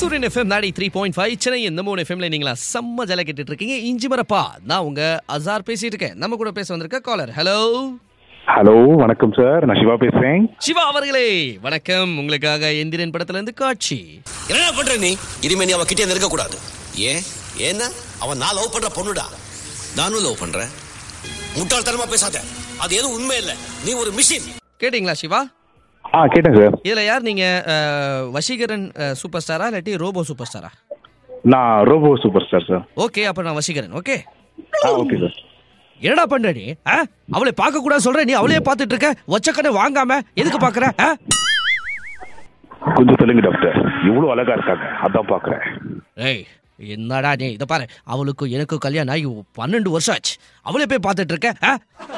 சூரியன் எஃப்எம் நாடி three point five Chennai இந்த மூணு எஃப்எம்ல நீங்களா செம்ம ஜல கேட்டுட்டு இருக்கீங்க இஞ்சி மரப்பா நான் உங்க அசார் பேசிட்டு இருக்கேன் நம்ம கூட பேச வந்திருக்க காலர் ஹலோ ஹலோ வணக்கம் சார் நான் சிவா பேசுறேன் சிவா அவர்களே வணக்கம் உங்களுக்காக எந்திரன் படத்துல இருந்து காட்சி என்ன பண்ற நீ இனிமே நீ அவ கிட்டே நெருங்க கூடாது ஏன் ஏன்னா அவன் நான் லவ் பண்ற பொண்ணுடா நானும் லவ் பண்றேன் முட்டாள்தனமா பேசாத அது எதுவும் உண்மை இல்ல நீ ஒரு மிஷின் கேட்டிங்களா சிவா ஆ கேட்டேன் சார் இதுல யார் நீங்க அஹ், வசீகரன் அஹ், சூப்பர் ஸ்டாரா இல்லாட்டி ரோபோ சூப்பர் ஸ்டாரா நான் robo superstar sir okay அப்ப நான் வசீகரன் ஓகே ஆ ஓகே சார் என்னடா பண்ற நீ ஆ? அவளை பார்க்க கூடாது சொல்ற நீ அவளையே பார்த்துட்டு இருக்க ஒச்சக்கடை வாங்காம எதுக்கு பாக்குற ஆ? கொஞ்சம் சொல்லுங்க டாக்டர் இவ்வளவு அழகா இருக்காங்க அதான் பாக்குறேன் ஏய் என்னடா நீ இதை பாரு அவளுக்கும் எனக்கும் கல்யாணம் ஆகி பன்னெண்டு வருஷம் ஆச்சு அவளே போய் பார்த்துட்டு இருக்க ஆ?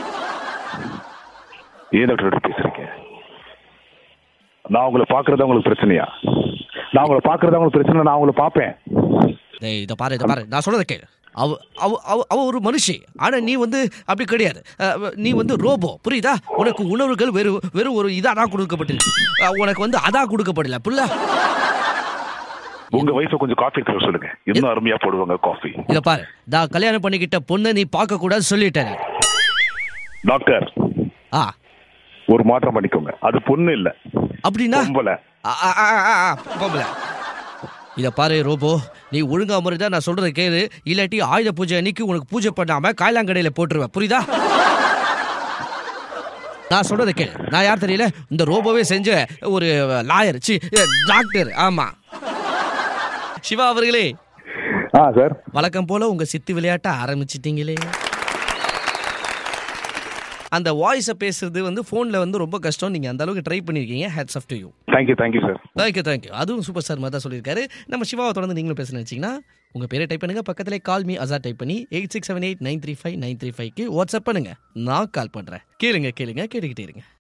ஏன் டாக்டர் பேசுறீங்க நான் உங்களை பாக்குறதா உங்களுக்கு பிரச்சனையா நான் உங்களை பாக்குறதா உங்களுக்கு பிரச்சனை நான் உங்களை பார்ப்பேன் டேய் இதை பாரு இதை பாரு நான் சொல்றதை கேளு அவ அவ அவ அவ ஒரு மனுஷி ஆனா நீ வந்து அப்படி கிடையாது அஹ், நீ வந்து ரோபோ புரியுதா உனக்கு உணவுகள் வெறும் வெறும் ஒரு இதா தான் கொடுக்கப்பட்டிருக்கு அஹ், உனக்கு வந்து அதா கொடுக்கப்படல புள்ள உங்க வயசை கொஞ்சம் காஃபி தர சொல்லுங்க இன்னும் அருமையா போடுவாங்க காஃபி இதை பாரு நான் கல்யாணம் பண்ணிக்கிட்ட பொண்ணை நீ பார்க்க கூடாது சொல்லிட்டேன் நான். டாக்டர் ஆ ஒரு மாற்றம் பண்ணிக்கோங்க அது பொண்ணு இல்ல அப்படின்னா பொம்பளை ஆ, ஆ, ஆ, ஆ, ஆ, பொம்பளை இத பாரு ரோபோ நீ ஒழுங்கா முறைதான் நான் சொல்றத கேளு இல்லாட்டி ஆயுத பூஜை அன்னைக்கு உனக்கு பூஜை பண்ணாம காய்லாங்கடையில போட்டுருவேன் புரியுதா நான் சொல்றத கேளு நான் யார் தெரியல இந்த ரோபோவே செஞ்ச ஒரு லாயர் சி டாக்டர் ஆமா சிவா அவர்களே ஆ சார் வழக்கம் போல உங்க சித்து விளையாட்ட ஆரம்பிச்சிட்டீங்களே அந்த வாய்ஸை பேசுறது வந்து ஃபோனில் வந்து ரொம்ப கஷ்டம் நீங்கள் அந்த அளவுக்கு ட்ரை பண்ணியிருக்கீங்க hats off to you thank you thank you sir thank you thank you அதுவும் சூப்பர் ஸ்டார் மாதிரி தான் சொல்லியிருக்காரு நம்ம சிவாவை தொடர்ந்து நீங்களும் பேச நினச்சிங்கன்னா உங்கள் பேரை டைப் பண்ணுங்க பக்கத்திலே கால் மீ அசா டைப் பண்ணி eight six seven eight nine three five nine three ஃபைவ்க்கு வாட்ஸ்அப் பண்ணுங்க நான் கால் பண்ணுறேன் கேளுங்க கேளுங்க கேட்டுக்கிட்டே இருங்க